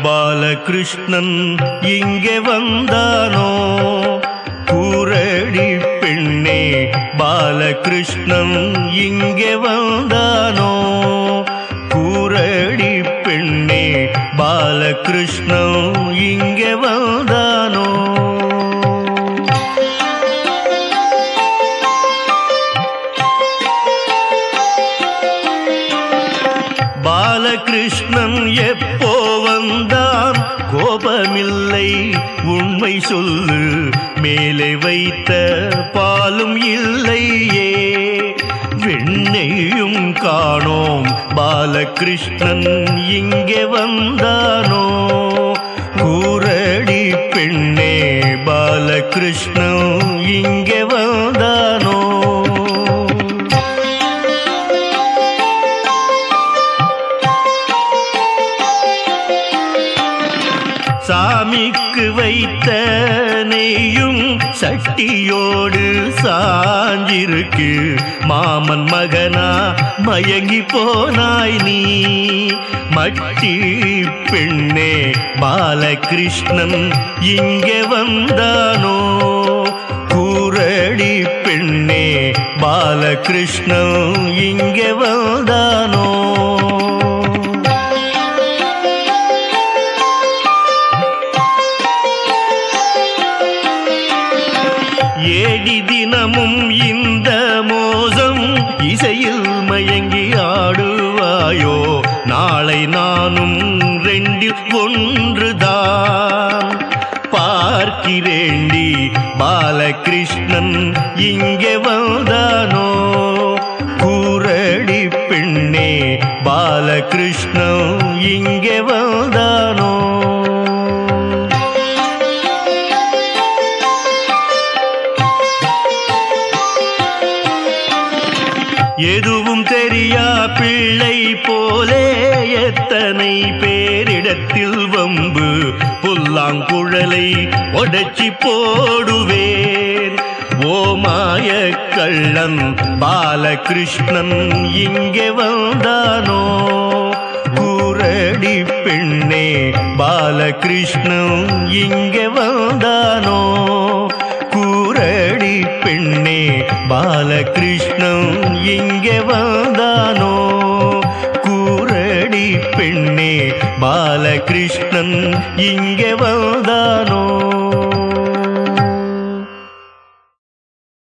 பாலகிருஷ்ணன் இங்கே வந்தானோ கூரடி பெண்ணே பாலகிருஷ்ணன் இங்கே வந்தானோ கூரடி பெண்ணே பாலகிருஷ்ணன் இங்கே வந்தானோ பாலகிருஷ்ணன் எப்போ வந்தான் கோபமில்லை உண்மை சொல்லு மேலே வைத்த பாலும் இல்லையே வெண்ணையும் காணோம் பாலகிருஷ்ணன் இங்கே வந்தானோ கூரடி பெண்ணே பாலகிருஷ்ணன் இங்கே வந்தானோ சாமிக்கு வைத்த நெய்யும் சட்டியோடு சாஞ்சிருக்கு மாமன் மகனா மயங்கி போனாய் நீ மட்டி பெண்ணே பாலகிருஷ்ணன் இங்கே வந்தானோ கூரடி பெண்ணே பாலகிருஷ்ணன் இங்கே வந்தானோ ஏடி தினமும் இந்த மோசம் இசையில் மயங்கி ஆடுவாயோ நாளை நானும் ரெண்டில் ஒன்றுதான் பார்க்கிறேண்டி பாலகிருஷ்ணன் இங்கே வந்தானோ கூரடி பெண்ணே பாலகிருஷ்ணன் இங்கே வந்தானோ எதுவும் தெரியா பிள்ளை போலே எத்தனை பேரிடத்தில் வம்பு புல்லாங்குழலை உடைச்சி போடுவேன் ஓமாய கள்ளன் பாலகிருஷ்ணன் இங்கே வந்தானோ கூரடி பெண்ணே பாலகிருஷ்ணன் இங்கே வந்தானோ கூரடி பெண்ணே பாலகிருஷ்ணன் இங்கே வந்தானோ கூரடி பெண்ணே பாலகிருஷ்ணன் இங்கே வந்தானோ